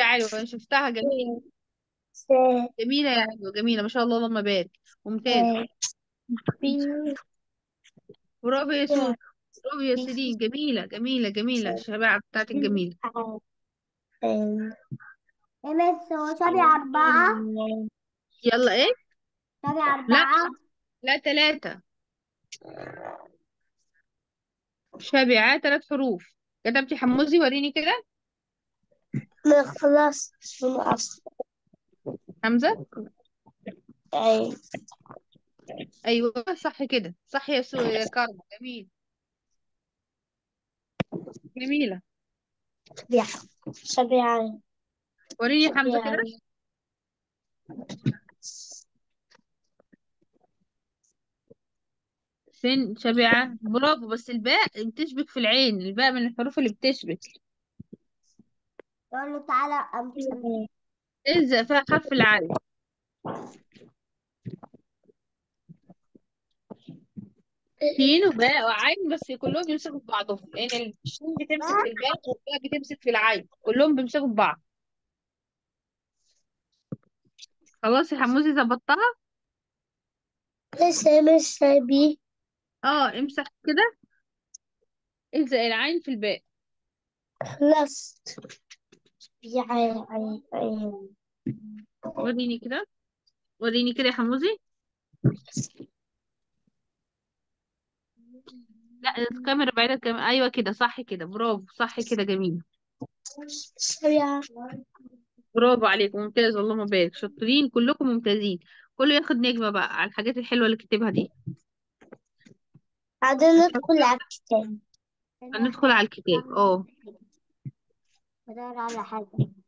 يا علوة انا شفتها جميلة س جميلة يا علوة جميلة ما شاء الله اللهم بارك ممتازة بي برافو يا سوس برافو يا سيرين جميلة جميلة جميلة الشباب بتاعتك جميلة يا مس هو شبه أربعة يلا ايه شبه لا أربعة لا ثلاثة شابعة ثلاث حروف كتبتي حمصي وريني كده ما خلاص من أصل حمزة أي ايوه صح كده صح يا سو يا كارما جميل جميلة شبيعة شبيعة وريني حمزة شبيعة كده فين شبعة برافو بس الباء بتشبك في العين الباء من الحروف اللي بتشبك تقول له تعالى أمشي الزق فيها حرف العين سين وباء وعين بس كلهم بيمسكوا في بعضهم لان الشين بتمسك في الباء والباء بتمسك في العين كلهم بيمسكوا في بعض خلاص يا حموزي ظبطتها لسه مش بي اه امسح كده الزق العين في الباء خلصت شبيعة عين عين وريني كده وريني كده يا حموزي لا الكاميرا بعيدة كام ايوه كده صح كده برافو صح كده جميل شبيعة برافو عليكم ممتاز اللهم بارك شاطرين كلكم ممتازين كله ياخد نجمة بقى على الحاجات الحلوة اللي كتبها دي بعدين ندخل على الكتاب هندخل على الكتاب اه بدور على حاجة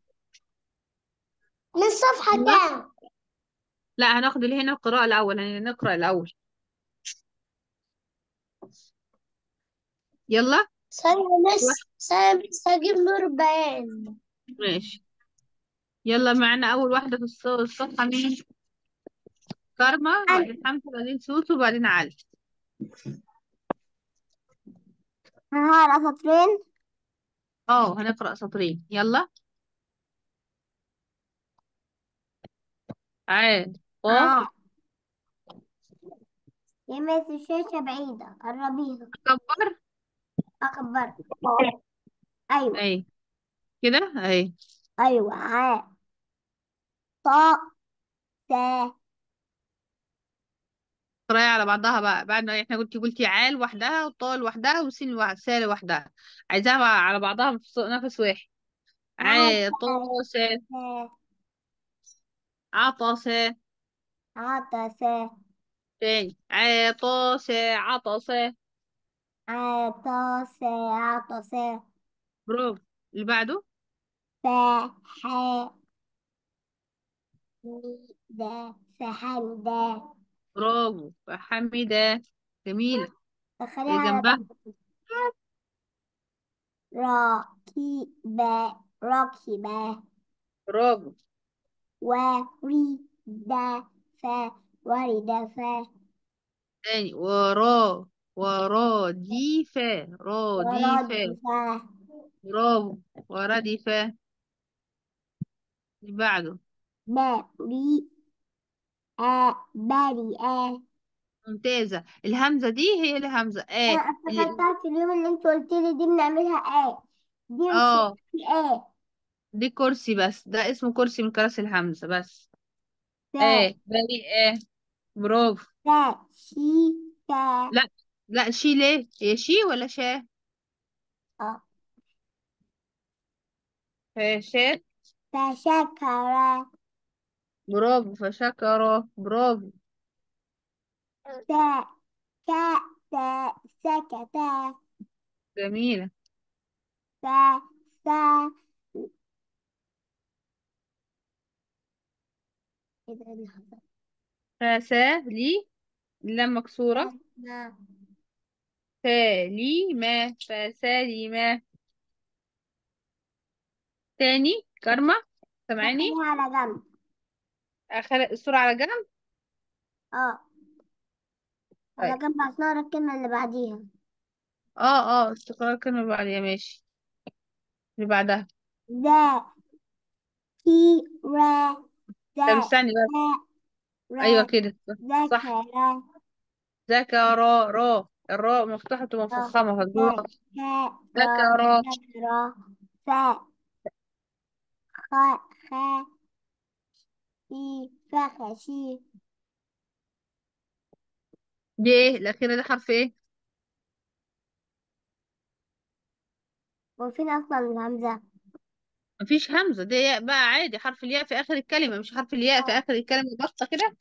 من الصفحة كام؟ لا هناخد اللي هنا القراءة الأول هنقرأ الأول يلا ثانية بس ثانية بس هجيب نور بيان ماشي يلا معنا أول واحدة في الص- الصفحة مين كارما بعدين حمزة بعدين سوسو بعدين علي هقرا سطرين اه هنقرأ سطرين يلا عاد قاف اه يا مس الشاشة بعيدة قربيها كبر أكبر أيوة اي كده اي أيوة عاء طاء سا قراية على بعضها بقى بعد ما احنا قلتي قلتي عال لوحدها وطال لوحدها وسين لوحدها سا لوحدها عايزاها بقى على بعضها في نفس واحد عطاس عطس عطس عطس تاني عطاس عطس عطس عطس برافو اللي بعده فح ده فحمدة برافو حميدة جميلة خليها اللي على جنبها جنب راكبة راكبة برافو وردة ف وردة ف تاني ورا وراديفة راديفة وردفة برافو ورديفة اللي بعده بريئة بريئة ممتازة الهمزة دي هي الهمزة أنا اه اللي افتكرتها في اليوم اللي انت قلت لي دي بنعملها ايه دي مش اه ايه دي كرسي بس ده اسمه كرسي من كراسي الهمزة بس ف اه بالي اه برافو ف شي تا لا لا شي ليه هي شي ولا شا اه هي شا فشكر برافو فشكر برافو تا كا تا سكت جميلة ف سا ايه ده اللي حصل فسا لي لام مكسورة ما سليمة فسليمة تاني كرمة سامعاني خليها على جنب أخلق الصورة على جنب اه على طيب جنب عشان اقرا الكلمة اللي بعديها اه اه استقرار كلمة بعديها ماشي اللي بعدها ذا في را طب ذا استني بس را ايوه را كده صح ذكر ذكر را الراء مفتوحة ومفخمة فتقول را. ذكر ذكر ذكر فا خ خ في فخشي دي ايه الأخيرة دي حرف ايه وفين أصلا الهمزة مفيش همزة دي ياء بقى عادي حرف الياء في آخر الكلمة مش حرف الياء في آخر الكلمة بسطة كده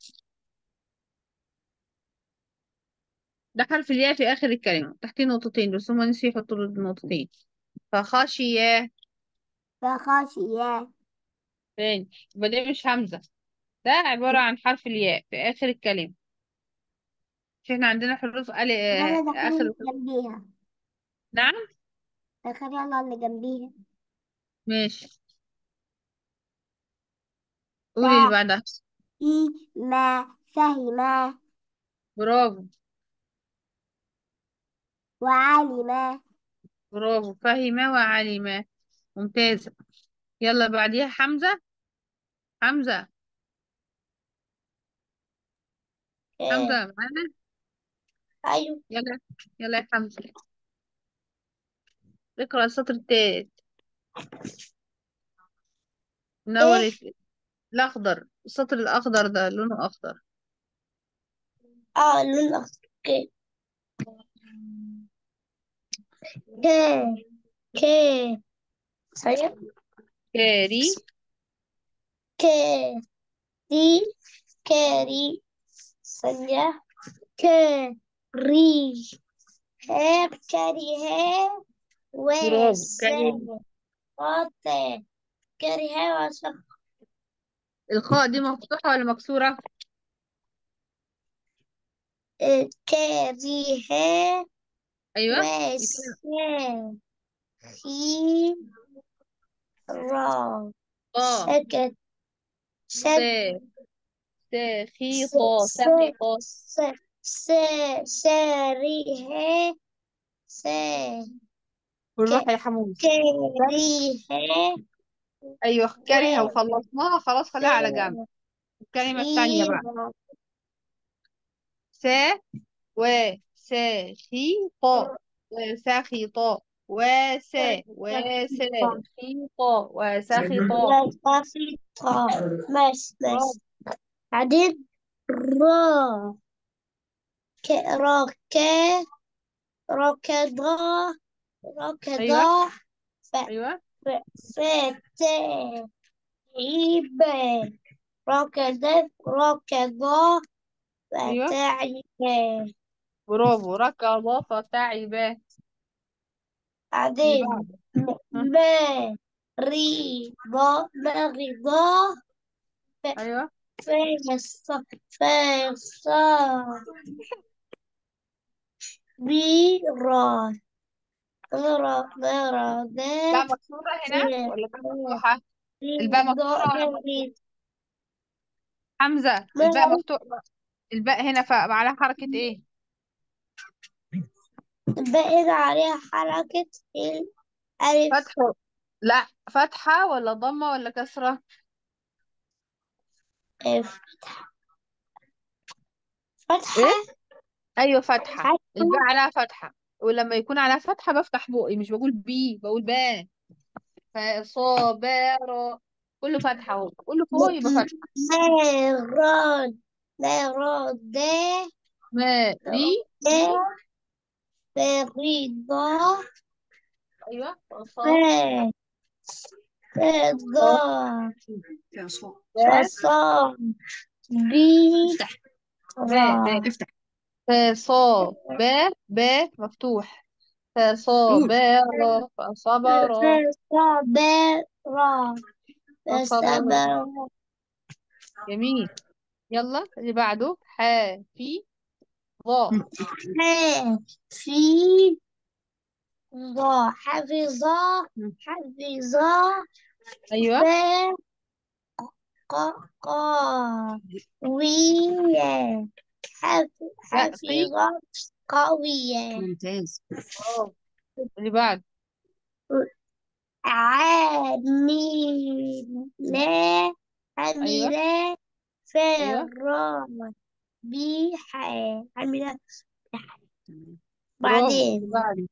ده حرف الياء في آخر الكلمة تحتيه نقطتين بس هما نسيوا يحطوا له النقطتين فخشية فخشية تاني يبقى دي مش همزة ده عبارة عن حرف الياء في آخر الكلمة مش احنا عندنا حروف ال يلا آه، دخلي آخر اللي جنبيها نعم دخلي يلا اللي جنبيها ماشي قولي اللي بعدها في ما فهم برافو وعلم برافو فهم وعلم ممتازة يلا بعديها حمزة حمزة حمزة معانا أيوة يلا يلا يا حمزة اقرأ السطر التالت منور إيه الت- الأخضر السطر الأخضر ده لونه أخضر اه اللون الأخضر اوكي ك ك ثانية كاري ك دي كاري ثانية كري ها كاري ها برافو كريم وسقط كاري ها وسقط الخاء دي مفتوحة ولا مكسورة كاري ها أيوة وسا في را طا سكت سك سا ساخيطة ساخيطة ساريها سا بالراحة يا حمود كاريها أيوة كارهة وخلصناها خلاص خليها على جنب الكلمة التانية بقى سا وساخيطة وساخيطة وسا وساخيطة وساخيطة وساخطة مس مس بعدين را ك را ك ركضا ركضا أيوة ف أيوة فتى عيب ركض ركضا أيوة فتعب برافو ركض فتعب اللي بعدين بعده ما رضا مرضى أيوة فيص فيص بيرا مرا مرا لا ذا مكسورة هنا ولا كانت مفتوحة الباء مكسورة ولا مفتوحة حمزة الباء مفتوح الباء هنا ف- عليها حركة ايه بقيت عليها حركة الألف فتحة لا فتحة ولا ضمة ولا كسرة اف فتحة ايه ايوه فتحة فتحة الباء عليها فتحة ولما يكون عليها فتحة بفتح بقي مش بقول بي بقول باء فصابر كله فتحة اهو كله فوق يبقى فتحة مراد مراد ماري فريضة ايوه ف رضا فصام بي باء باء افتح فصاب باء مفتوح فصابر فصبر فصبر فصبر فصبر جميل يلا اللي بعده حافي ظا في ضا حفظا حفظا ايوه ق قا ويا حف لا في حفظا قوية ممتاز برافو. اللي بعد عاملة لا ايوه حملة ايوه فرا بيحة حملة برافو اللي بعدين بعده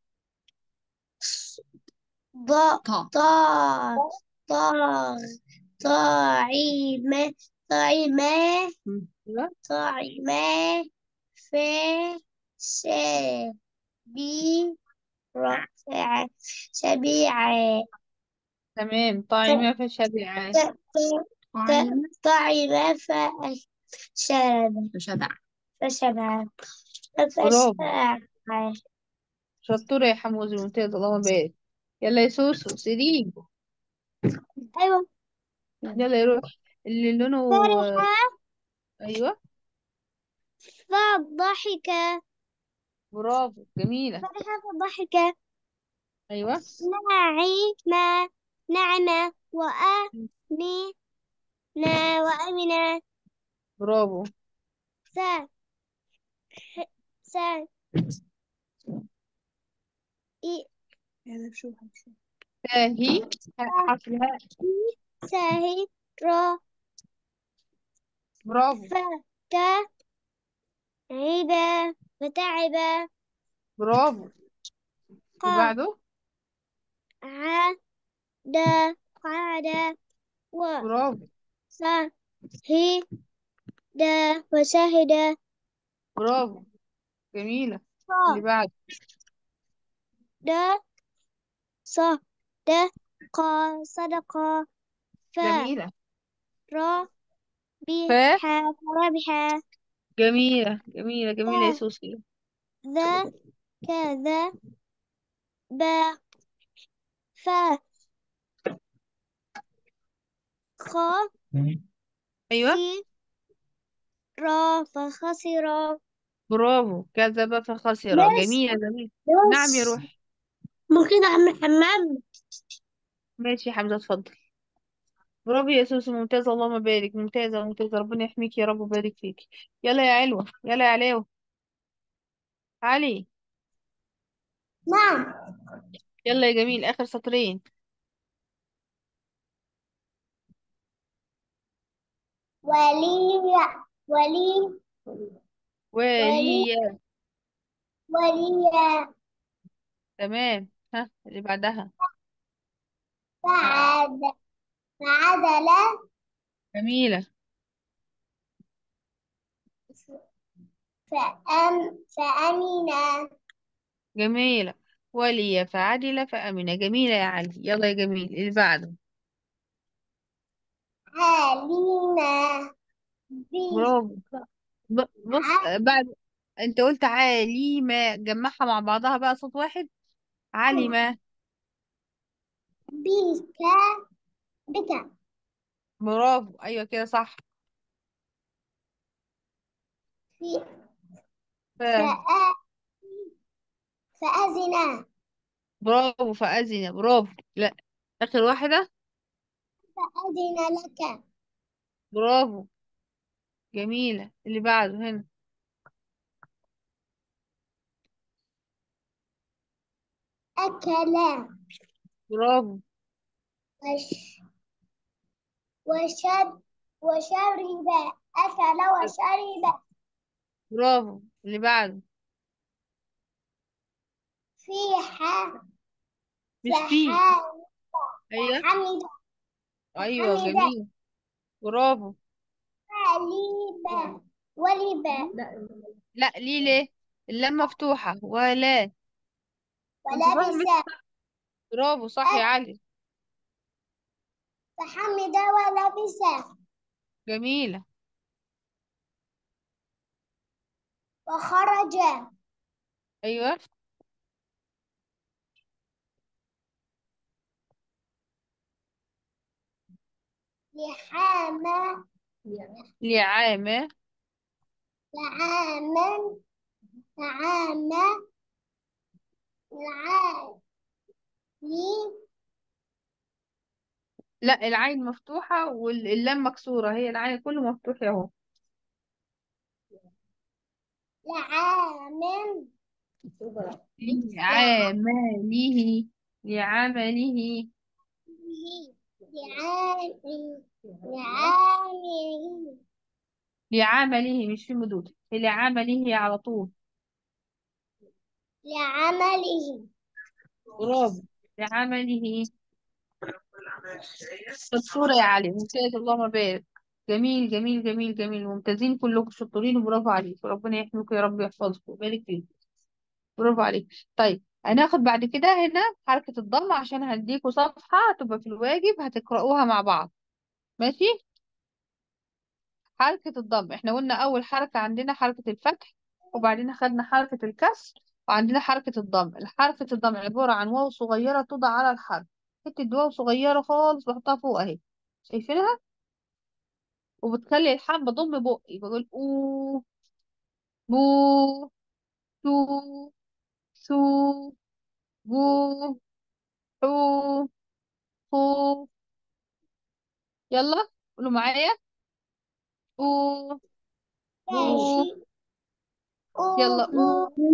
ضاء طه طا طاغ طاعمة طاعمة مم. ايوه طاعمة ف س بي رفع سبيعة تمام ط- طعيمة فشبع ط- ط- طعيمة طعم فشرب فشبع فشبع برافو فشبع شطورة يا حموزي ممتاز اللهم بارك يلا يا سوسو سيرين أيوة يلا يروح اللي لونه فرحة ايوه فضحك برافو جميلة فرحة فضحك ايوه نعيمة نعمة وأمنة وأمنة برافو س س إي تاهي حرف الهاء ساهي را برافو فتى عيبة وتعب برافو ق اللي بعده عاد قعد و برافو صهد وشهد برافو جميلة اللي ص بعده د صدق صدق ف جميلة را ف بح فربح جميلة جميلة جميلة يا ك سوسي ذا كذا ب ف خ ايوه سي را فخسر برافو كذب فخسر بس جميلة جميلة نعم يا بس روح ممكن أعمل حمام ماشي يا حمزة اتفضل برافو يا سوسي ممتازة اللهم بارك ممتازة ممتازة ربنا يحميك يا رب ويبارك فيك يلا يا علوة يلا يا علاوة علي نعم يلا يا جميل آخر سطرين ولي ولي ولي ولي ولي تمام ها اللي بعدها فعد فعدل جميلة فأم فأمن جميلة ولي فعدل فأمن جميلة يا علي يلا يا جميل اللي بعده علينا بي برافو ب- بص ع- آه، بعد انت قلت عاليمة جمعها مع بعضها بقى صوت واحد علمة بك بك برافو ايوه كده صح في ف فأ فأذن برافو فأذن برافو لا آخر واحدة فأذن لك برافو جميلة اللي بعده هنا أكل برافو وش وشرب وشرب أكل وشرب برافو اللي بعده فيح مش فيه فحام ايوه فحمد ايوه فحمد جميل برافو وليب ولب لا ليه ليه اللام مفتوحة ولا كنت صح ولبس مش برافو صح يا علي فحمد ولبس جميلة وخرج ايوه لحام لعامة لعاما لعاما لعالي لا العين مفتوحة واللام مكسورة هي العين كله مفتوح اهو لعام لعمله لعمله به لعامل لعامل لعمله مش في مدود لعمله على طول لعمله برافو لعمله شطورة يا علي ممتاز اللهم بارك جميل جميل جميل جميل ممتازين كلكم شطورين وبرافو عليك وربنا يحميكم يا رب يحفظكم ويبارك فيكم برافو عليك طيب هناخد بعد كده هنا حركة الضم عشان هديكوا صفحة تبقى في الواجب هتقرأوها مع بعض ماشي حركة الضم احنا قلنا أول حركة عندنا حركة الفتح وبعدين خدنا حركة الكسر وعندنا حركة الضم حركة الضم عبارة عن واو صغيرة توضع على الحرف حتة واو صغيرة خالص بحطها فوق اهي شايفينها وبتخلي الحرف بضم بقي بقول او بو تو سو بو حو خو يلا قولوا معايا او بو ماشي يلا او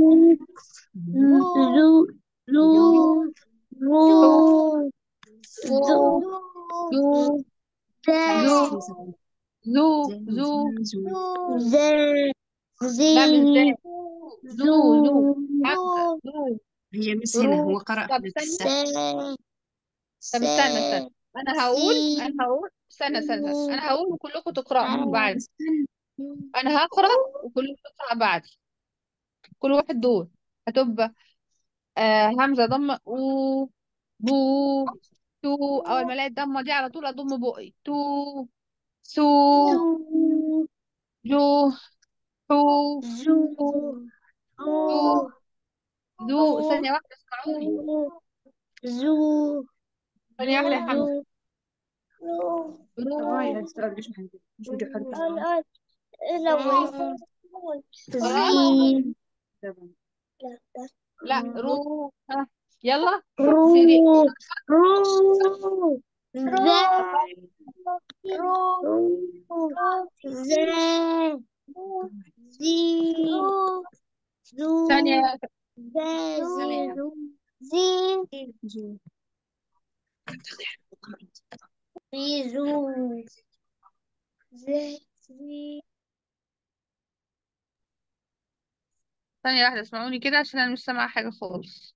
زو زو زو حو زو زو زو زو زو زو زي لا مش زي زي زو زو زو حمزة زو هي مس هنا رو هو قرأ طب لك استنى السهم سي طب استنى استنى سي انا هقول سي انا هقول استنى استنى استنى انا هقول وكلكم تقرأوا بعد استنى انا هقرأ وكلكم تقرأ بعدي كل واحد دور هتبقى آه همزة ضمة او بو تو اول ما الاقي الضمة دي على طول اضم بقي تو سو جو حو زو زو زو ثانية واحدة اسمعوني زو ثانية واحدة يا حمزة زو رو هاي السؤال مش عندي مش بدي حرف الآن الأول خلاص زين لا رو ها يلا رو سيري رو زي رو زي زي زو ثانية زي زي جو زي زو زي زي ثانية واحدة اسمعوني كده عشان انا مش سامعة حاجة خالص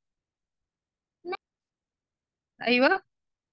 ايوه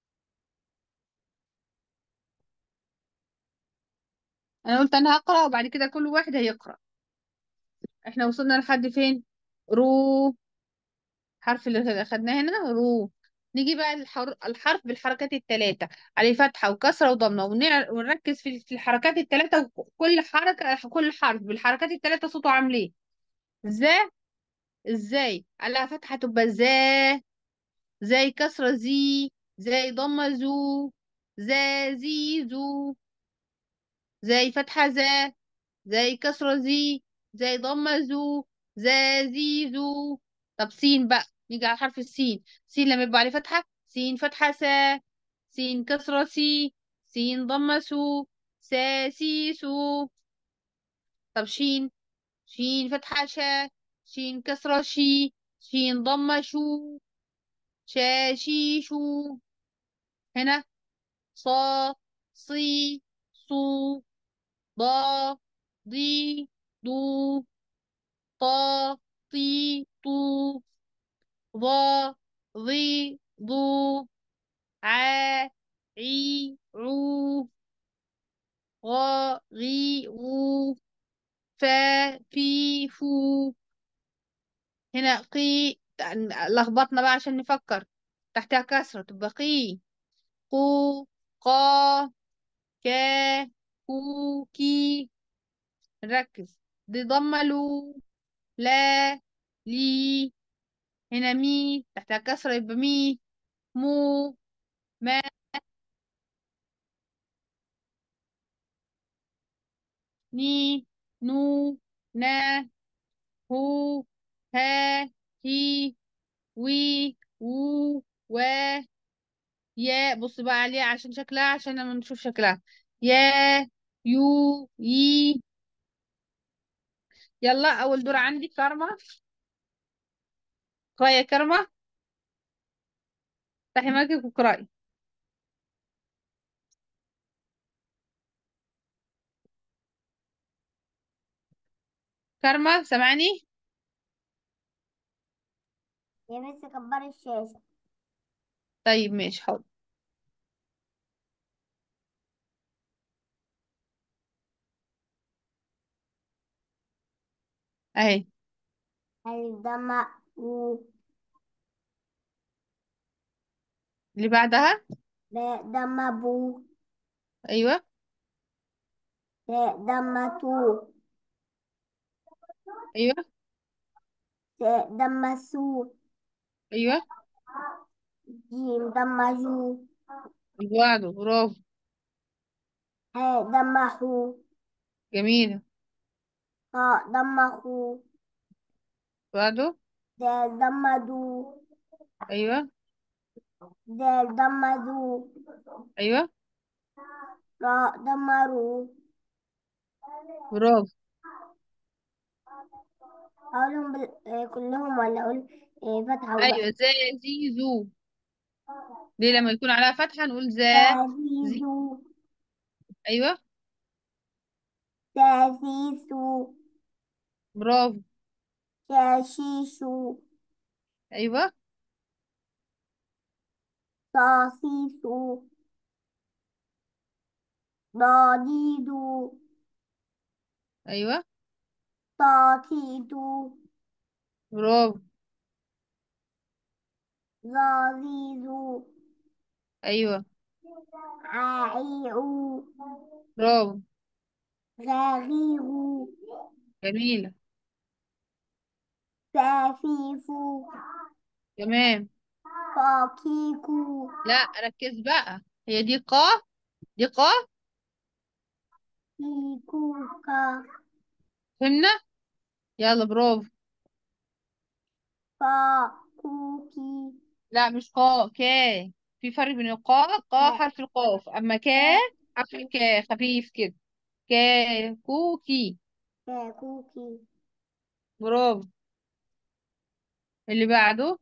انا قلت انا هقرأ وبعد كده كل واحد هيقرأ احنا وصلنا لحد فين رو حرف اللي خدناه هنا رو نيجي بقى الحر... الحرف بالحركات الثلاثة عليه فتحة وكسرة وضمة ونع... ونركز في في الحركات الثلاثة كل حركة كل حرف بالحركات الثلاثة صوته عامل ايه ازاي ازاي عليها فتحة تبقى زي زي كسرة زي زي ضمة زو زي زي زو زي فتحة زي زي كسرة زي زي ضمة زو زي زي زو طب سين بقى نيجي على حرف السين سين لما يبقى عليه فتحة سين فتحة سا سين كسرة سي سين ضمة سو سا سي سو طب شين شين فتحة شا شين كسرة شي شين ضمة شو شا شي شو هنا صا صي صو ضا ضي ضو طا طي طو ضا ضي ضو عا عي عو غا غي غو فا في فو هنا قي لخبطنا بقى عشان نفكر تحتها كسرة تبقى قي قو قا كا كو كي نركز دي ضمة لو لا لي هنا مي تحتها كسرة يبقى مي مو ما ني نو نا هو ها هي وي وو و يا بص بقى عليها عشان شكلها عشان لما نشوف شكلها يا يو يي يلا أول دور عندي كارما اقرأي يا كارما افتحي مايكك واقرأي كارما سامعني يا بس كبر الشاشة طيب ماشي حاضر اهي هل ده مأو اللي بعدها لا ده مبو ايوه لا ده متو ايوه لا ده مسو ايوه جيم ده مجو اللي بعده برافو ها ده محو جميلة ها ده مخو بعده ده ده مدو ايوه ده ده مدو ايوه را ده مرو برافو أقولهم بال... آه، كلهم ولا أقول آه، فتحة وضغط ايوه زي زي زو ليه لما يكون عليها فتحة نقول زا زي تازيزو ايوه تاسيسو برافو شاشيشو ايوه صاصيصو ضديدو ايوه طاطيدو برافو زازيزو ايوه عائعو برافو غاغيغو جميلة سافيفو تمام فاكيكو لا ركز بقى هي دي قا دي قا كيكوكا فهمنا يلا برافو فاكوكي لا مش قا كا في فرق بين القا قا حرف القاف اما كا حرف الكا خفيف كده كا كوكي كاكوكي برافو اللي بعده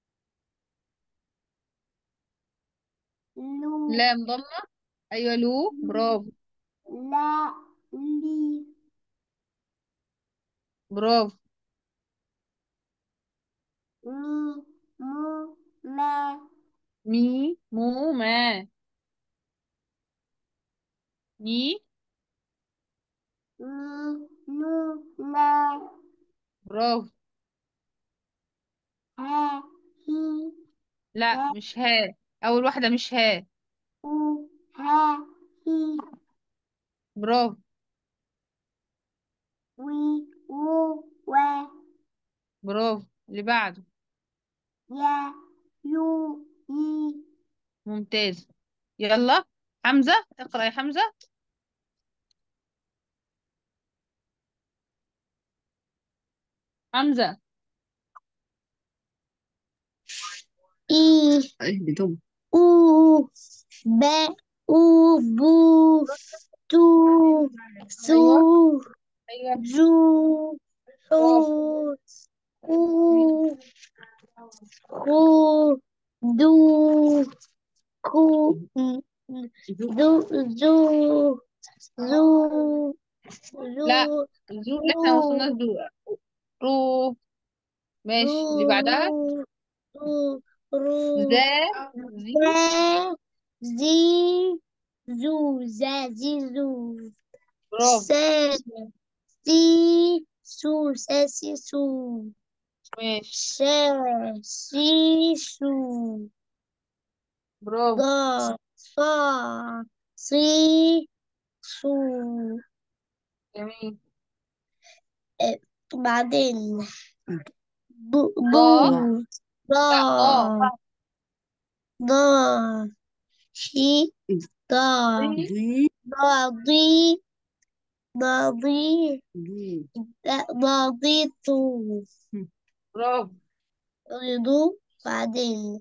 لو لام ضمة ايوه لو برافو لا لي برافو مي مو ما مي مو ما ني مي نو نا برافو ها هي لا ها مش ها اول واحدة مش ها او ها هي برافو وي وو و برافو اللي بعده يا يو يي ممتاز يلا حمزة اقرأ يا حمزة حمزة اي ايه بدم او ب او بو تو سو ايوه ايوه جو حو برافو خو جميل. خو دو كو دو زو زو لا زو زو اللي احنا ما وصلناش رو زو رو ماشي اللي بعدها رو رو زا رو زي زي زو زا زي زو برافو سا سي سو سا سي سو ماشي شا سي سو برافو ضا صا صي سو جميل آه، بعدين بو ضا بو ضا لا ضا ضا شي ضا ضي دي ضا ضي ضا ضي دي ضا ضي طو برافو رضو بعدين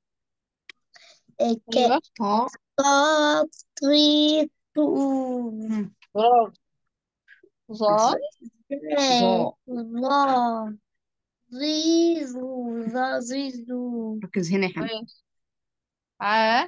ك ايوه طا طا طري طو برافو ظا ظا ظا زيزو ظا زيزو ركز هنا يا حمد ماشي ع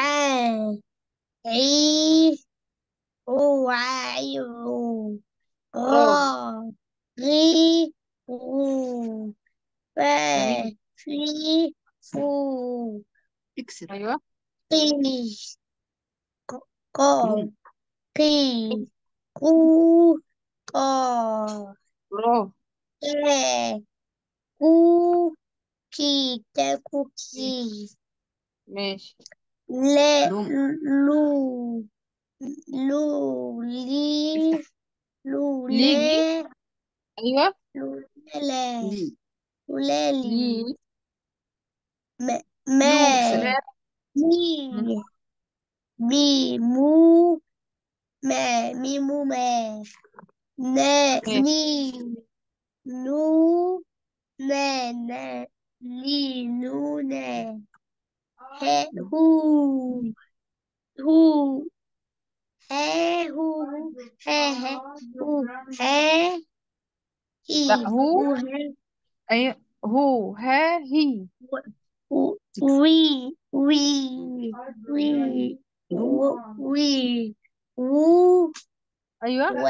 ع عي هو عيو غا غي غو فا جميل في فو اكسر أيوة قي قا قوم قي قو قا برافو كا كو كي كوكي ماشي لا لوم لو لو لي لو ليجي لا أيوة لو لا لي ولالي لي ما لو ما لا مي مي مو ما مي مو ما نا ماشي ني نو نا نا لي نو نا ها هو هو ها هو ها ها هو ها لا هي هو هو ها أيوة هو ها هي و- وي وي وي لوم و- وي وو أيوة و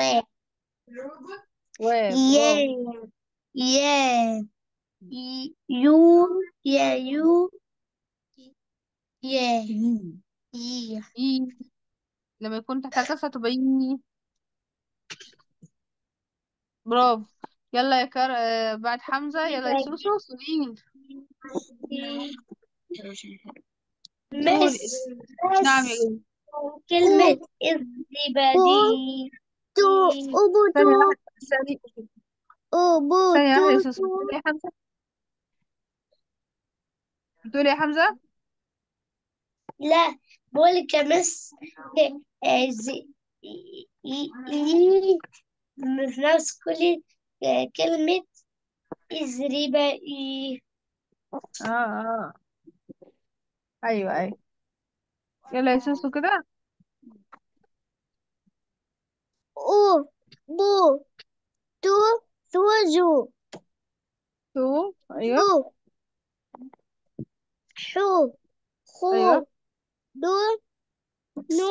و يا برافو يا ي- يو يا يو يا مين ي إي لما يكون تحت الكسرة تبقى إي برافو يلا يا كار آه بعد حمزة يلا يا سوسو سليم قولي مس نعم يا مس جميل كلمة الزبادي تو ثانية أبوتو واحدة ثانية ثانية واحدة يا أبوتو سوسو بتقولي إيه يا حمزة بتقولي إيه يا حمزة لا بقولك يا مس آه، زي ي- ي- ي- في نفس كل آه، كلمة إزربائي اه اه أيوة أيوة يلا يا سوسو كده أو بو تو توجو تو أيوة بو حو خو أيوة دو نو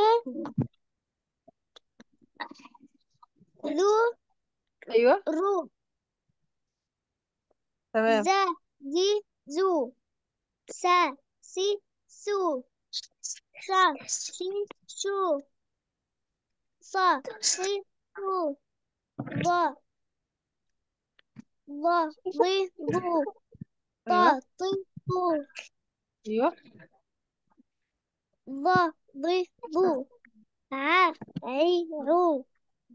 لو أيوة رو تمام زا دي زو سا سي سو شا شي شو صا صي سو ضا ضا ضي ضو طا أيوة طي طو أيوة ضا ضي ضو ع عي عو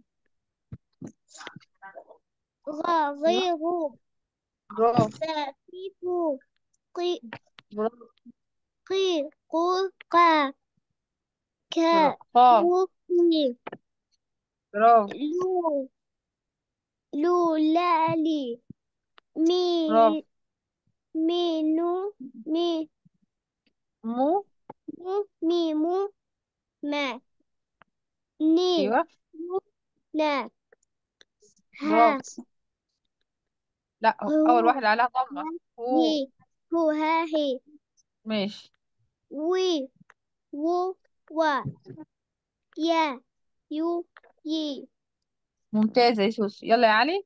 غا غي أيوة غو برافو فا في فو قي برافو قي قو قا كا برافو قاف كو كي برافو لو لو لا لي مي برافو مي نو مي مو مو مي مو ما ني أيوة مو نا ها برافو لا هو أول واحدة عليها ضمة هو هي هو ها هي ماشي وي وو وا يا يو يي ممتازة يا سوسو يلا يا علي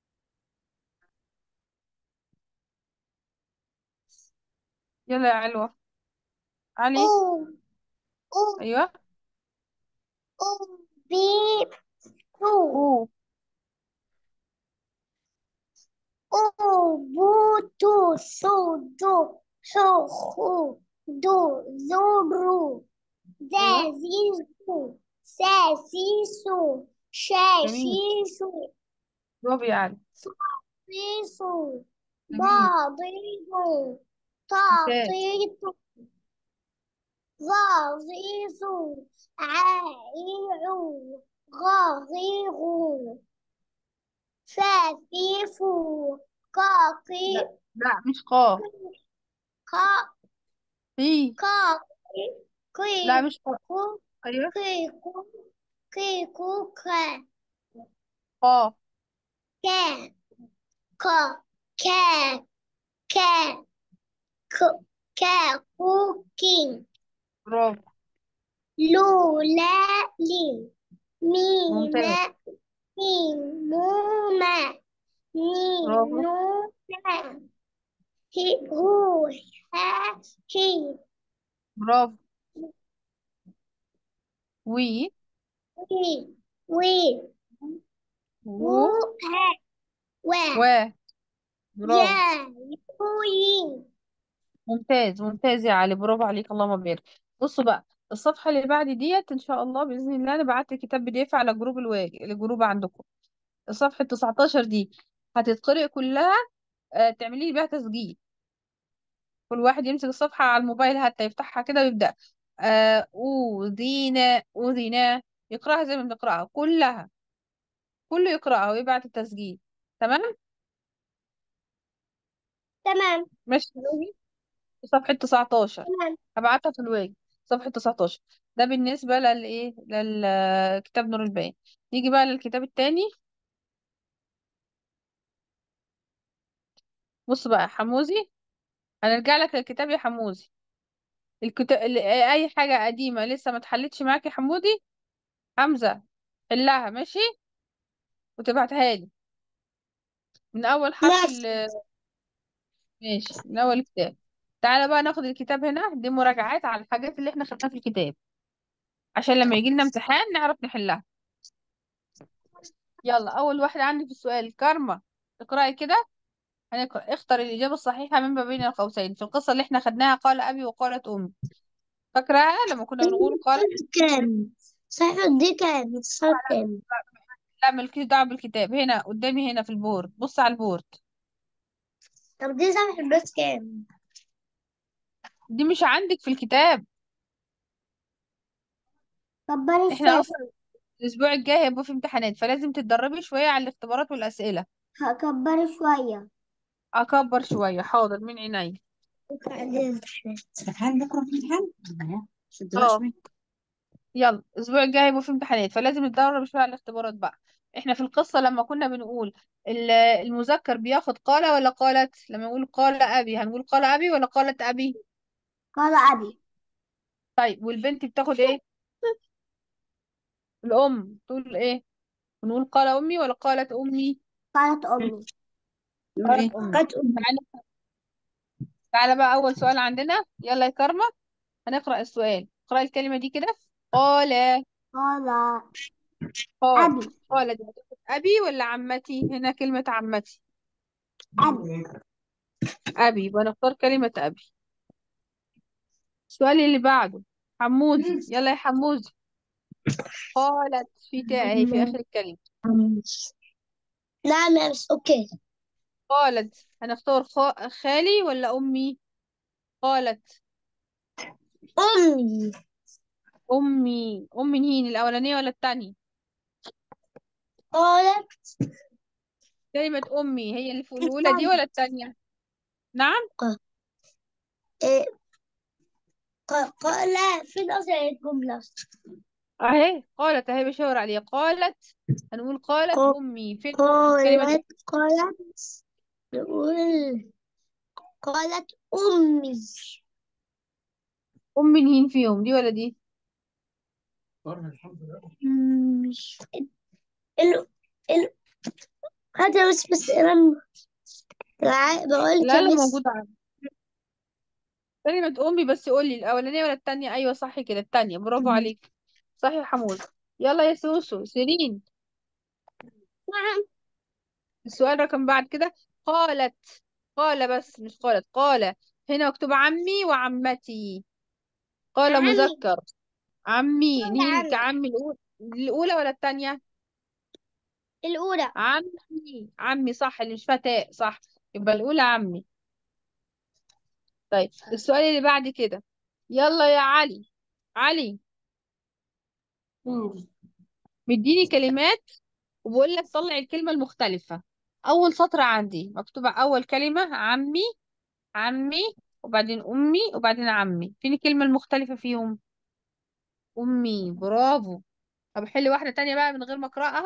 يلا يا علوة علي او او أيوة او بي تو أو او بو تو سو دو سو خو دو زو رو ذا أيوة زيزو سا سيسو شا جميل شيشو برافو يا علي صيصو جميل ضاضيزو ممتاز تعطيط غاضيزو عائعو غاغيغو فافيفو قاقي لا لا مش قاف قا في قاقي لا قي مش قاف قو أيوة قي قو قي قو كا قاف كا كا كا كا ك- كا كوكين برافو لولا لي ممتاز مينا نوما برافو نوما هي هو ها هي برافو وي وي وي و و ها و و برافو يا يوي ممتاز ممتاز يا علي برافو عليك اللهم بارك بصوا بقى الصفحة اللي بعد ديت إن شاء الله بإذن الله أنا بعت الكتاب بي دي إف على جروب الواجب الجروب عندكم صفحة 19 دي هتتقرأ كلها آه، تعملي لي بيها تسجيل كل واحد يمسك الصفحة على الموبايل حتى يفتحها كده ويبدأ آه، أوذينا أوذينا يقرأها زي ما بنقرأها كلها كله يقرأها ويبعت التسجيل تمام تمام ماشي صفحة 19 تمام هبعتها في الواجب صفحة 19 ده بالنسبة للإيه للكتاب نور البيان نيجي بقى للكتاب التاني بص بقى حموزي هنرجع لك للكتاب يا حموزي الكتاب أي حاجة قديمة لسه ما اتحلتش معاك يا حمودي حمزة حلها ماشي وتبعتها لي من أول حرف ماشي ال ماشي من أول الكتاب تعالى بقى ناخد الكتاب هنا دي مراجعات على الحاجات اللي احنا خدناها في الكتاب عشان لما يجي لنا امتحان نعرف نحلها يلا أول واحدة عندي في السؤال كارما اقرأي كده هنقرأ اختر الإجابة الصحيحة من ما بين القوسين في القصة اللي احنا خدناها قال أبي وقالت أمي فاكراها لما كنا بنقول قال كام صحيح دي كام صحيح كام لا مالكيش دعوة بالكتاب هنا قدامي هنا في البورد بص على البورد طب دي صحيح بس كام دي مش عندك في الكتاب كبري احنا الشاشة أصلا الأسبوع الجاي هيبقى في امتحانات فلازم تتدربي شوية على الاختبارات والأسئلة هكبري شوية أكبر شوية حاضر من عيني بعدين امتحانات امتحان بكره في امتحان ما شدوهاش اه مني يلا الأسبوع الجاي هيبقى في امتحانات فلازم نتدرب شوية على الاختبارات بقى احنا في القصة لما كنا بنقول ال- المذكر بياخد قال ولا قالت لما نقول قال أبي هنقول قال أبي ولا قالت أبي قال أبي طيب والبنت بتاخد ايه الأم تقول ايه نقول قال أمي ولا قالت أمي قالت أمي نقول ايه قالت أمي قالت أمي تعالى تعالى بقى أول سؤال عندنا يلا يا كرمة هنقرأ السؤال اقرأ الكلمة دي كده قال قال قال أبي قال دي هتاخد أبي ولا عمتي هنا كلمة عمتي أبي أبي يبقى نختار كلمة أبي السؤال اللي بعده حمودي يلا يا حمودي قالت في تاء اهي في آخر الكلمة نعم يا مس أوكي قالت هنختار خا... خالي ولا أمي قالت أمي أمي أمي مين الأولانية ولا التانية قالت كلمة أمي هي اللي فوق الأولى دي ولا التانية نعم إيه ق- قال فين أصل الجملة أهي قالت أهي بشاور عليها قالت هنقول قالت ق- أمي فين كلمة قالت قالت نقول قالت أمي أمي مين فيهم دي ولا دي أمي ال ال هذا بس بس لما الع- بقول لا لا كمس موجودة عندي كلمة أمي بس قولي الأولانية ولا التانية أيوة صح كده التانية برافو عليك صح يا حمود يلا يا سوسو سيرين نعم السؤال رقم بعد كده قالت قال بس مش قالت قال هنا مكتوب عمي وعمتي قال عمي مذكر عمي قال مين عمي كعمي الأولى الأولى ولا التانية الأولى عمي عمي صح اللي مش فيها تاء صح يبقى الأولى عمي طيب السؤال اللي بعد كده يلا يا علي علي مديني كلمات وبقول لك طلع الكلمة المختلفة أول سطر عندي مكتوبة أول كلمة عمي عمي وبعدين أمي وبعدين عمي فين الكلمة المختلفة فيهم أمي برافو طب حل واحدة تانية بقى من غير ما أقرأها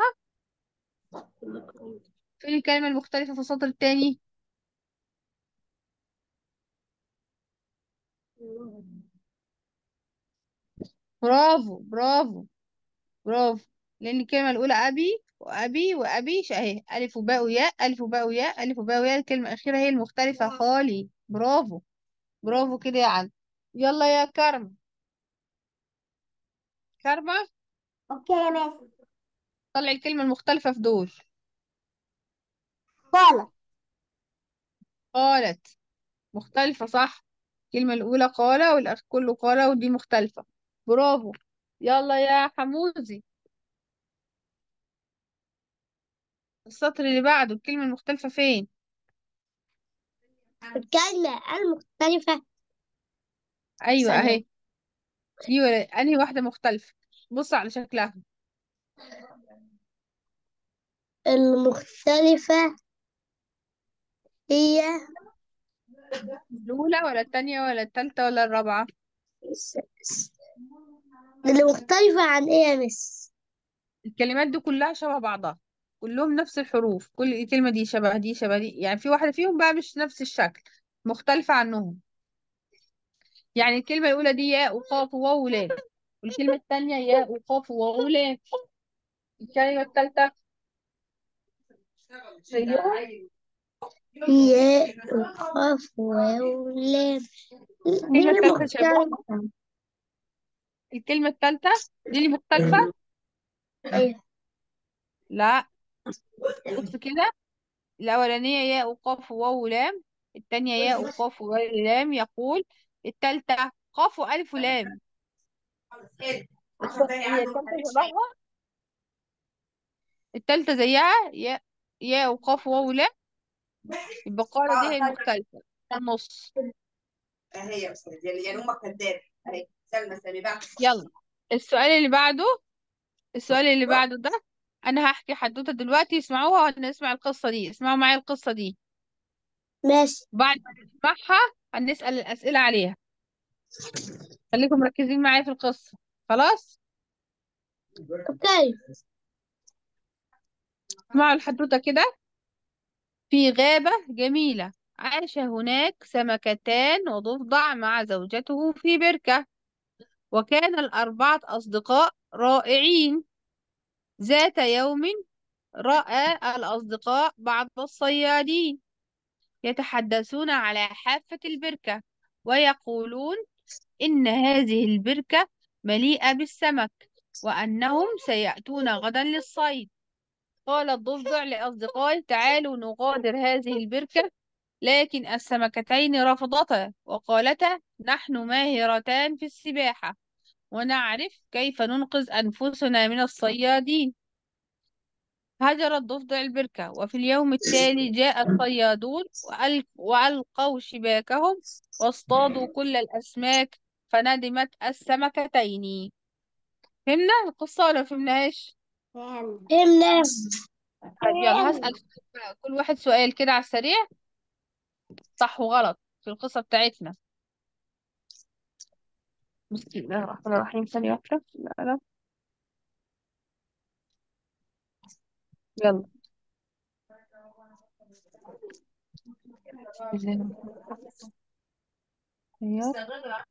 فين الكلمة المختلفة في السطر التاني برافو برافو برافو لأن الكلمة الأولى أبي وأبي وأبيش أهي ألف وباء وياء ألف وباء وياء ألف وباء وياء الكلمة الأخيرة هي المختلفة خالي برافو برافو كده يا علي يلا يا كرم كرمة اوكي يا مس طلع الكلمة المختلفة في دول قال قالت مختلفة صح الكلمة الأولى قال والأخ كله قال ودي مختلفة برافو يلا يا حموزي السطر اللي بعده الكلمة المختلفة فين الكلمة المختلفة أيوة ثانية. أهي دي ولا أنهي واحدة مختلفة بص على شكلها المختلفة هي الأولى ولا التانية ولا التالتة ولا الرابعة المختلفة عن ايه يا مس الكلمات دي كلها شبه بعضها كلهم نفس الحروف كل الكلمة دي شبه دي شبه دي يعني في واحدة فيهم بقى مش نفس الشكل مختلفة عنهم يعني الكلمة الأولى دي ياء وقاف وواو ولام والكلمة التانية ياء وقاف وواو ولام الكلمة التالتة زيهم هي وقاف واو لام دي الكلمة التالتة مختلفة شبههم الكلمة التالتة دي اللي مختلفة أيوة. لا بص كده الأولانية ياء وقاف وواو ولام التانية ياء وقاف وواو ولام يقول التالتة قاف وألف ولام الت- هي التالتة شبهها التالتة زيها ياء ياء وقاف وواو ولام يبقى قارة دي هي المختلفة في النص اهي يا استاذ يعني امك كدابه اهي سلمى سامي بقى يلا السؤال اللي بعده السؤال اللي بعده ده أنا هحكي حدوتة دلوقتي اسمعوها وأنا نسمع القصة دي اسمعوا معايا القصة دي ماشي بعد ما نسمعها هنسأل الأسئلة عليها خليكم مركزين معايا في القصة خلاص اوكي اسمعوا الحدوتة كده في غابة جميلة عاش هناك سمكتان وضفدع مع زوجته في بركة وكان الأربعة أصدقاء رائعين ذات يوم رأى الأصدقاء بعض الصيادين يتحدثون على حافة البركة ويقولون إن هذه البركة مليئة بالسمك وأنهم سيأتون غدا للصيد قال الضفدع لأصدقائه تعالوا نغادر هذه البركة لكن السمكتين رفضتا وقالتا نحن ماهرتان في السباحة ونعرف كيف ننقذ أنفسنا من الصيادين هجر الضفدع البركة وفي اليوم التالي جاء الصيادون وأل- وألقوا شباكهم واصطادوا كل الأسماك فندمت السمكتين فهمنا القصة ولا فهمناهاش؟ فهمنا طيب يلا هسأل بقى كل واحد سؤال كده على السريع صح وغلط في القصة بتاعتنا بسم الله الرحمن الرحيم ثانية واحدة لا لا يلا بسم الله الرحمن الرحيم.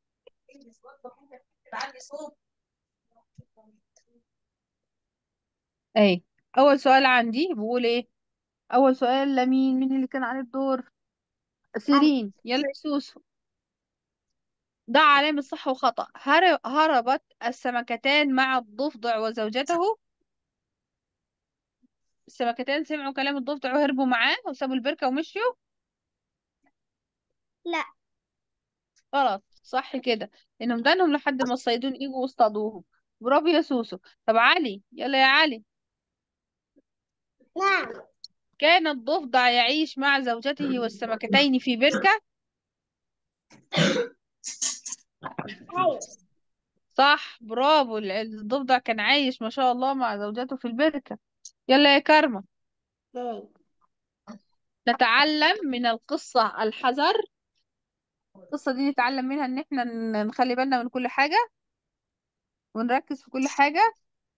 اهي أول سؤال عندي بيقول ايه أول سؤال لمين مين اللي كان عليه الدور سيرين يلا يا سوسو ده علامة صح وخطأ هر- هربت السمكتان مع الضفدع وزوجته السمكتان سمعوا كلام الضفدع وهربوا معاه وسابوا البركة ومشيوا لا غلط صح كده انهم دانهم لحد ما الصيادون يجوا واصطادوهم برافو يا سوسو طب علي يلا يا علي نعم كان الضفدع يعيش مع زوجته والسمكتين في بركة أيوة صح برافو ال- الضفدع كان عايش ما شاء الله مع زوجته في البركة يلا يا كارما نتعلم من القصة الحذر القصة دي نتعلم منها ان احنا ن- نخلي بالنا من كل حاجة ونركز في كل حاجة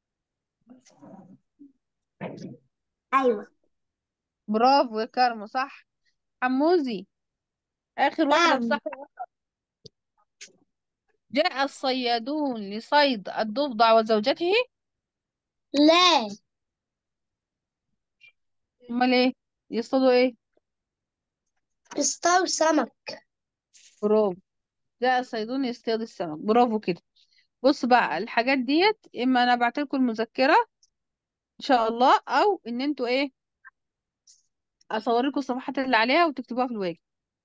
أيوة برافو يا كارما صح حموزي آخر واحدة نعم بصح جاء الصيادون لصيد الضفدع وزوجته لا امال ايه يصطادوا ايه اصطادوا سمك برافو جاء صيدون يصطاد السمك برافو كده بص بقى الحاجات ديت اما انا ابعت لكم المذكره ان شاء الله او ان انتوا ايه اصور لكم الصفحات اللي عليها وتكتبوها في الواجب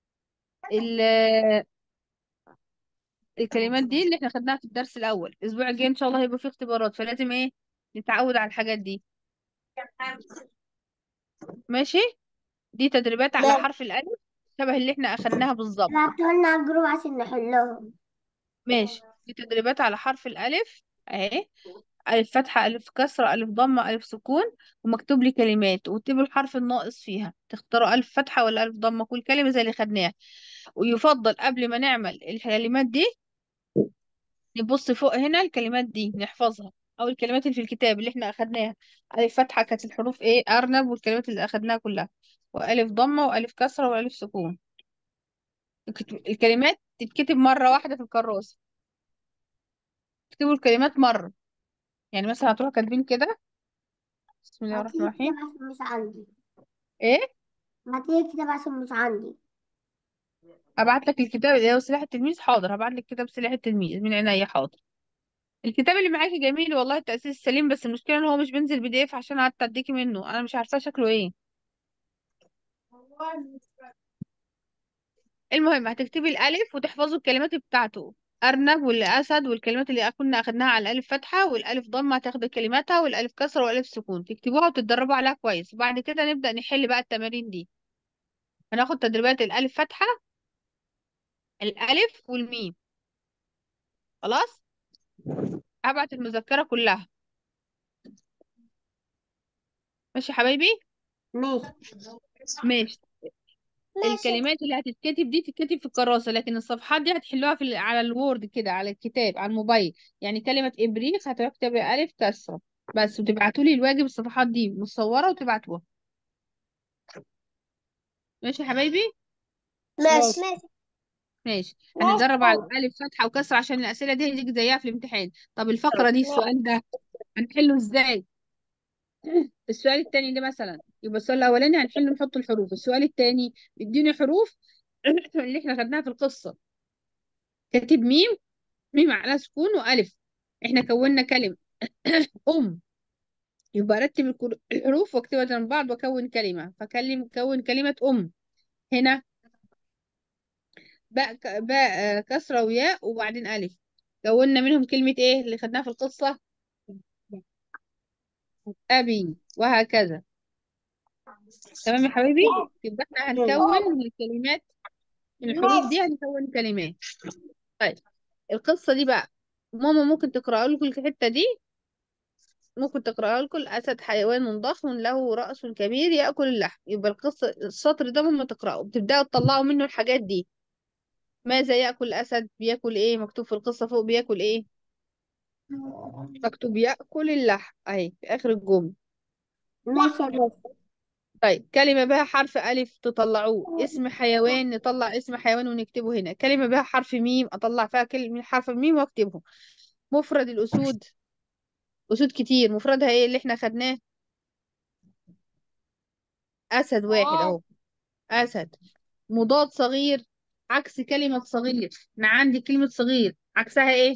ال- الكلمات دي اللي احنا خدناها في الدرس الاول الاسبوع الجاي ان شاء الله هيبقى فيه اختبارات فلازم ايه نتعود على الحاجات دي ماشي دي تدريبات على ماشي حرف الالف شبه اللي احنا اخدناها بالظبط بعتولنا على الجروب عشان نحلهم ماشي دي تدريبات على حرف الالف اهي ألف فتحة ألف كسرة ألف ضمة ألف سكون ومكتوب لي كلمات واكتبوا الحرف الناقص فيها تختاروا ألف فتحة ولا ألف ضمة كل كلمة زي اللي خدناها ويفضل قبل ما نعمل الكلمات دي نبص فوق هنا الكلمات دي نحفظها أو الكلمات اللي في الكتاب اللي احنا أخدناها ألف فتحة كانت الحروف إيه أرنب والكلمات اللي أخدناها كلها وألف ضمة وألف كسرة وألف سكون الكت- الكلمات تتكتب مرة واحدة في الكراسة اكتبوا الكلمات مرة يعني مثلا هتروحوا كاتبين كده بسم الله ما الرحمن تيجي الرحيم كده عشان مش عندي ايه ما تيجي كده عشان مش عندي ابعت لك الكتاب اللي هو سلاح التلميذ حاضر هبعت لك كتاب سلاح التلميذ من عينيا حاضر الكتاب اللي معاكي جميل والله التأسيس سليم بس المشكلة ان هو مش بينزل بي دي اف عشان قعدت اديكي منه انا مش عارفة شكله ايه المهم هتكتبي الالف وتحفظوا الكلمات بتاعته ارنب والاسد والكلمات اللي كنا اخدناها على الالف فتحة والالف ضمة هتاخدي كلماتها والالف كسرة والالف سكون تكتبوها وتتدربوا عليها كويس وبعد كده نبدأ نحل بقى التمارين دي هناخد تدريبات الالف فتحة الالف والميم خلاص هبعت المذكرة كلها ماشي يا حبايبي ماشي ماشي ماشي الكلمات اللي هتتكتب دي تتكتب في الكراسة لكن الصفحات دي هتحلوها في ال- على الوورد كده على الكتاب على الموبايل يعني كلمة إبريق هتكتب ألف كسرة بس وتبعتوا لي الواجب الصفحات دي مصورة وتبعتوها ماشي يا حبايبي ماشي ماشي ماشي هنتدرب على الألف فتحة وكسرة عشان الأسئلة دي هتيجي زيها في الامتحان طب الفقرة دي السؤال ده هنحله ازاي السؤال التاني ده مثلا يبقى السؤال الأولاني هنحله نحط الحروف السؤال التاني اديني حروف اللي احنا خدناها في القصة كاتب ميم ميم على سكون وألف احنا كونا كلمة أم يبقى رتب الكر- الحروف واكتبها جنب بعض وكون كلمة فكلم كون كلمة أم هنا باء ك- باء آه، كسرة وياء وبعدين ألف كونا منهم كلمة إيه اللي خدناها في القصة أبي وهكذا تمام يا حبيبي يبقى احنا هنكون من الكلمات من الحروف دي هنكون كلمات طيب القصة دي بقى ماما ممكن تقرأ لكم الحتة دي ممكن تقرأها لكم الأسد حيوان ضخم له رأس كبير يأكل اللحم يبقى القصة السطر ده مما تقرأه بتبدأوا تطلعوا منه الحاجات دي ماذا يأكل الأسد بياكل إيه مكتوب في القصة فوق بياكل إيه مكتوب يأكل اللحم أهي في آخر الجملة ماشي يا ماشي طيب كلمة بها حرف ألف تطلعوه اسم حيوان نطلع اسم حيوان ونكتبه هنا كلمة بها حرف ميم أطلع فيها كلمة حرف ميم واكتبه مفرد الأسود أسود كتير مفردها إيه اللي إحنا خدناه أسد واحد أهو أسد مضاد صغير عكس كلمة صغير أنا عندي كلمة صغير عكسها إيه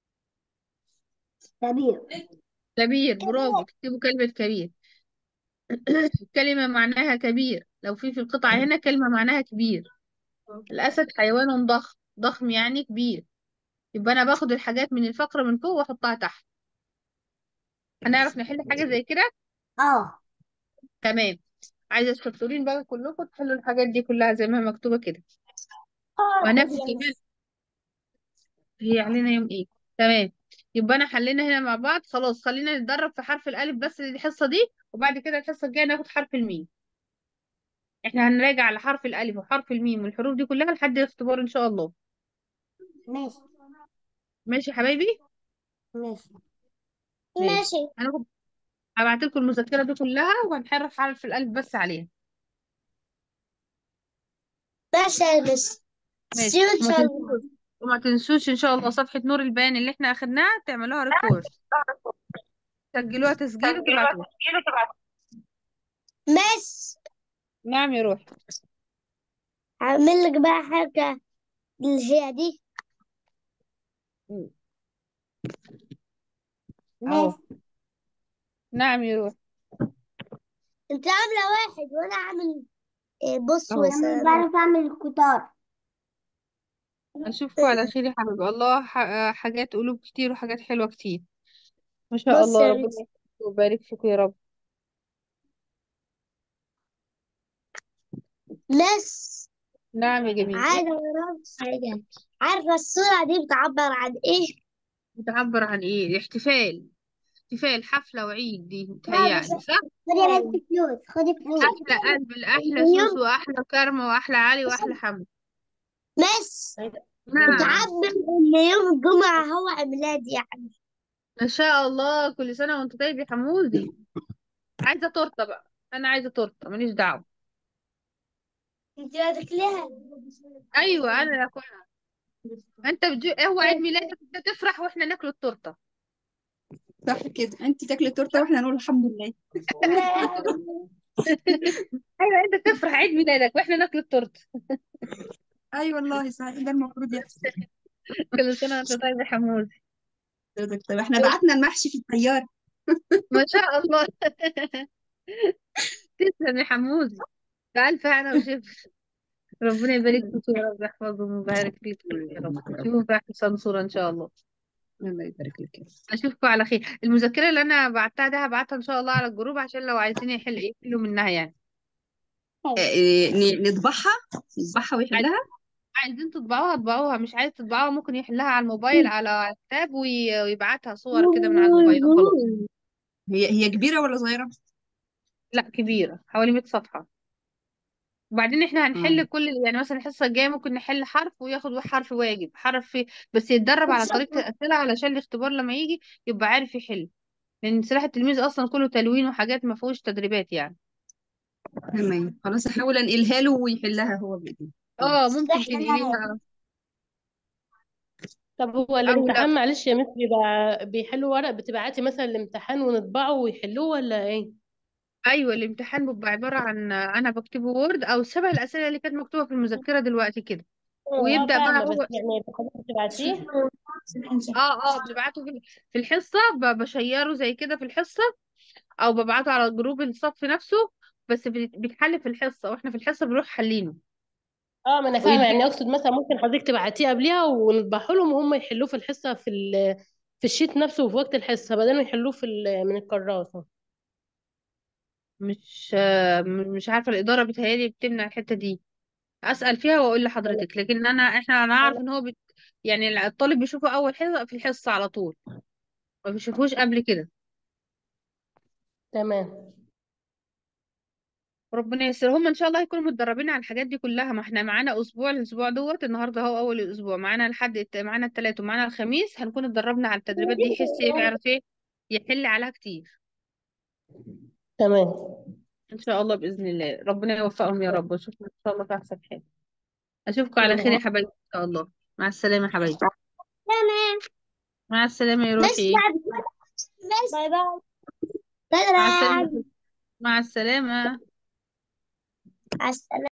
كبير كبير برافو تكتبوا كلمة كبير كلمة معناها كبير لو في في القطعة هنا كلمة معناها كبير الأسد حيوان ضخم ضخم يعني كبير يبقى أنا باخد الحاجات من الفقرة من فوق وأحطها تحت هنعرف نحل حاجة زي كده اه تمام عايزة الشطورين بقى كلكم تحلوا الحاجات دي كلها زي ما هي مكتوبة كده وهناخد كمان هي علينا يوم ايه تمام يبقى انا حلينا هنا مع بعض خلاص خلينا نتدرب في حرف الالف بس الحصة دي وبعد كده الحصة الجاية ناخد حرف الميم احنا هنراجع على حرف الالف وحرف الميم والحروف دي كلها لحد الاختبار ان شاء الله ماشي ماشي يا حبايبي ماشي ماشي ماشي هناخد هبعت لكم المذكرة دي كلها وهنحرف حرف الالف بس عليها ماشي يا مس ماشي وما تنسوش وما تنسوش ان شاء الله صفحة نور البيان اللي احنا اخدناها تعملوها ريكورد سجلوها تسجيل وتبعتوها مس نعم يا روحي هعمل لك بقى حاجة اللي هي دي اهو مس نعم يا روحي انت عاملة واحد وانا عامل إيه، بص اهو انا بعرف اعمل الكتار اشوفكم على خير يا حبيبي الله ح- حاجات قلوب كتير وحاجات حلوة كتير ما شاء بص الله يا ربنا مس يحفظك ويبارك فيكم يا رب مس نعم يا جميل عايزة اعرف حاجة عارفة الصورة دي بتعبر عن ايه؟ بتعبر عن ايه احتفال احتفال حفلة وعيد دي لا بس متهيألي صح خدي بس فلوس خدي فلوس احلى قلب الاحلى اليوم سوسو واحلى كرمة واحلى علي واحلى حمد مس نعم بتعبر ان يوم الجمعة هو عيد ميلادي يعني ما شاء الله كل سنة وانت طيب يا حمودي عايزة تورتة بقى انا عايزة تورتة ماليش دعوة انت هتاكليها ايوه انا اللي اكلها انت بتجي هو عيد ميلادك انت تفرح واحنا ناكل التورتة صح كده انت تاكلي التورته واحنا نقول الحمد لله ايوه انت تفرح عيد ميلادك واحنا ناكل التورتة اي والله صحيح ده المفروض يحصل كل سنة وانت طيب يا حمودي طب احنا بعتنا المحشي في الطياره ما شاء الله تسلم يا حمودي بألف هنا وشفا ربنا يبارك فيك يا رب يحفظهم ويبارك فيكم يا رب نشوفكم في أحسن صورة إن شاء الله الله يبارك لك يا رب. أشوفكم على خير المذكرة اللي أنا بعتها ده هبعتها إن شاء الله على الجروب عشان لو عايزين يحل يحلوا منها يعني إيه، ن- نطبعها نطبعها ويحلها عايزين تطبعوها اطبعوها مش عايز تطبعوها ممكن يحلها على الموبايل على كتاب وي- ويبعتها صور كده من على الموبايل وخلاص هي هي كبيره ولا صغيره لا كبيرة حوالي 100 صفحة وبعدين احنا هنحل اه كل يعني مثلا الحصة الجاية ممكن نحل حرف وياخد حرف واجب حرف بس يتدرب على طريقة الأسئلة علشان الاختبار لما يجي يبقى عارف يحل لأن سلاح التلميذ أصلا كله تلوين وحاجات ما فيهوش تدريبات يعني تمام خلاص احاول انقلها له ويحلها هو بايده اه خلاص ممكن تنقليها طب هو أو لا الامتحان معلش يا مس بيبقى بيحلوا ورق بتبعتي مثلا الامتحان ونطبعه ويحلوه ولا ايه؟ أيوة الامتحان بيبقى عبارة عن أنا بكتبه وورد أو شبه الأسئلة اللي كانت مكتوبة في المذكرة دلوقتي كده اه ويبدأ بقى فاهمة بس هو يعني حضرتك بتبعتيه اه اه ببعته في في الحصة ب- بشيره زي كده في الحصة أو ببعته على جروب الصف نفسه بس بيت- بيتحل في الحصة واحنا في الحصة بنروح حلينه اه ما انا فاهمة ويدي يعني اقصد مثلا ممكن حضرتك تبعتيه قبلها ونطبعه لهم وهم يحلوه في الحصة في ال- في الشيت نفسه وفي وقت الحصة بدل ما يحلوه في ال- من الكراسة مش آه، م- مش عارفة الإدارة بتهيألي بتمنع الحتة دي أسأل فيها وأقول لحضرتك لكن أنا احنا أنا أعرف إن هو بت... يعني الطالب بيشوفه أول حصة في الحصة على طول ما بيشوفوش قبل كده تمام ربنا ييسر هم إن شاء الله يكونوا متدربين على الحاجات دي كلها ما احنا معانا أسبوع الأسبوع دوت النهاردة هو أول الأسبوع معانا لحد الت- معانا التلات ومعانا الخميس هنكون اتدربنا على التدريبات دي يحس إيه بيعرف إيه يحل عليها كتير تمام إن شاء الله بإذن الله ربنا يوفقهم يا رب وأشوفكم إن شاء الله في أحسن حال أشوفكم على خير يا تمام حبايبي إن شاء الله مع السلامة يا حبايبي تمام مع السلامة يا مس روحي بعد مس باي باي مع السلامة سلام مع السلامة مع السلامة